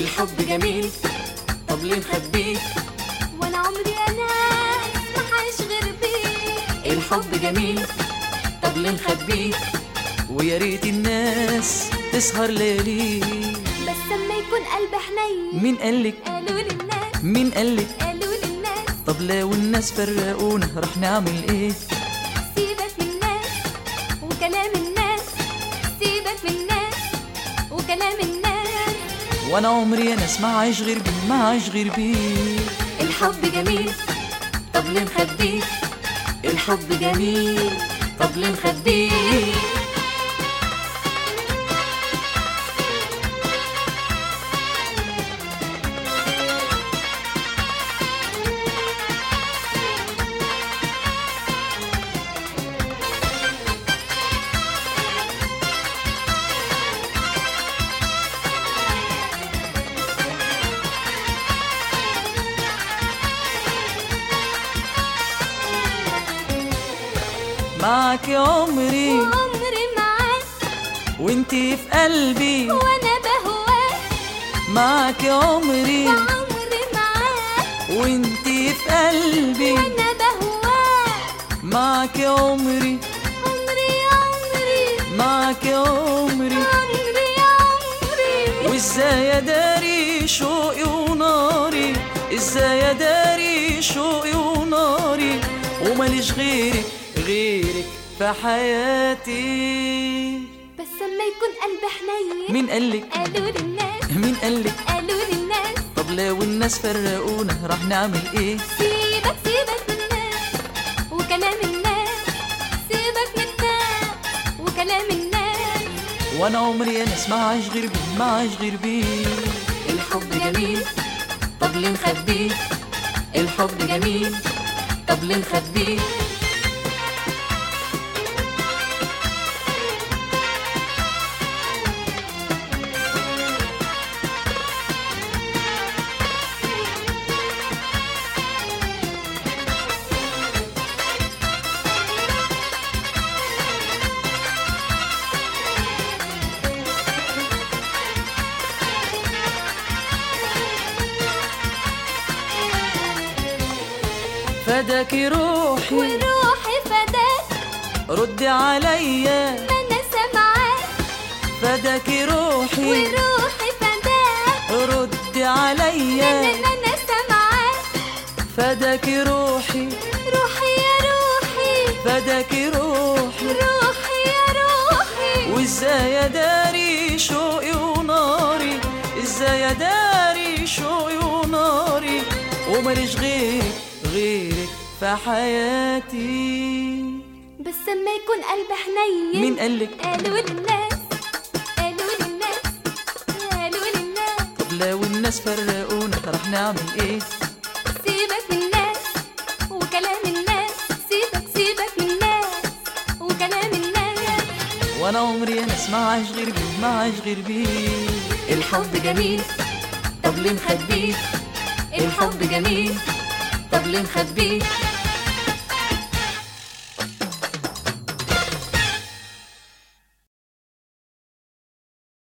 الحب جميل طب ليه نخبيه وانا عمري انا ما حعيش غير بيه الحب جميل طب ليه نخبيه ويا ريت الناس تسهر ليالي بس لما يكون قلبي حنين مين قالك قالوا للناس مين قالك قالوا للناس طب لو الناس فرقونا راح نعمل ايه سيبك من الناس وكلام الناس سيبك من الناس وكلام الناس وانا عمري انا اسمع عايش غير بيه ما عايش غير بيه الحب جميل طب ليه نخبيه الحب جميل طب ليه نخبيه معاك يا عمري وعمري معاك وانتي في قلبي وانا بهواك معاك يا عمري وعمري معاك وانتي في قلبي وانا بهواك معاك يا عمري عمري يا عمري معاك يا عمري عمري يا عمري وازاي اداري شوقي وناري ازاي اداري شوقي وناري وماليش غيرك غيرك في حياتي بس لما يكون قلبي حنين مين قالك قالوا للناس مين قالك قالوا للناس طب لو الناس فرقونا راح نعمل ايه سيبك سيبك من الناس وكلام الناس سيبك من الناس وكلام الناس وانا عمري انا اسمع عايش غير بيه ما عايش غير بيه الحب جميل طب ليه نخبيه الحب جميل طب ليه نخبيه فداك روحي وروحي فداك ردي عليا ما انا سامعاك فداك روحي وروحي فداك ردي ما عليا انا ما انا سامعاك فداك روحي روحي يا روحي فداك روحي روحي يا روحي وازاي اداري شوقي وناري ازاي اداري شوقي وناري وماليش غيرك غيرك في حياتي بس لما يكون قلبي حنين مين قالك قالوا للناس قالوا للناس قالوا للناس طب لو الناس فرقونا راح نعمل ايه سيبك من الناس وكلام الناس سيبك سيبك من الناس وكلام الناس وانا عمري انا اسمع عايش غير بيه ما عايش غير بيه الحب جميل طب ليه نخبيه الحب جميل طب ليه نخبيه